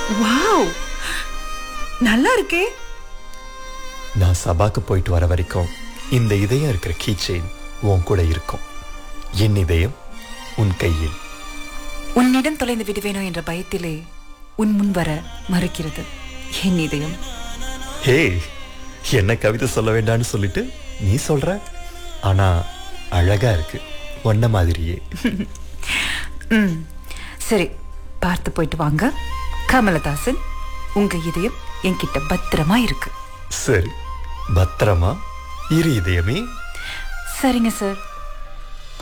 wow நல்லா இருக்கே நான் சபாக்கு போயிட்டு வர வரைக்கும் இந்த இதயம் இருக்கிற கீ செயின் உன் கூட இருக்கும் என் இதயம் உன் கையில் உன்னிடம் தொலைந்து விடுவேனோ என்ற பயத்திலே உன் முன் வர மறுக்கிறது என் இதயம் ஹே என்ன கவிதை சொல்ல வேண்டாம்னு சொல்லிட்டு நீ சொல்ற ஆனா அழகா இருக்கு ஒன்ன மாதிரியே ம் சரி பார்த்து போயிட்டு வாங்க கமலதாசன் உங்க இதயம் என்கிட்ட பத்திரமா இருக்கு சரி பத்திரமா இரு இதயமே சரிங்க சார்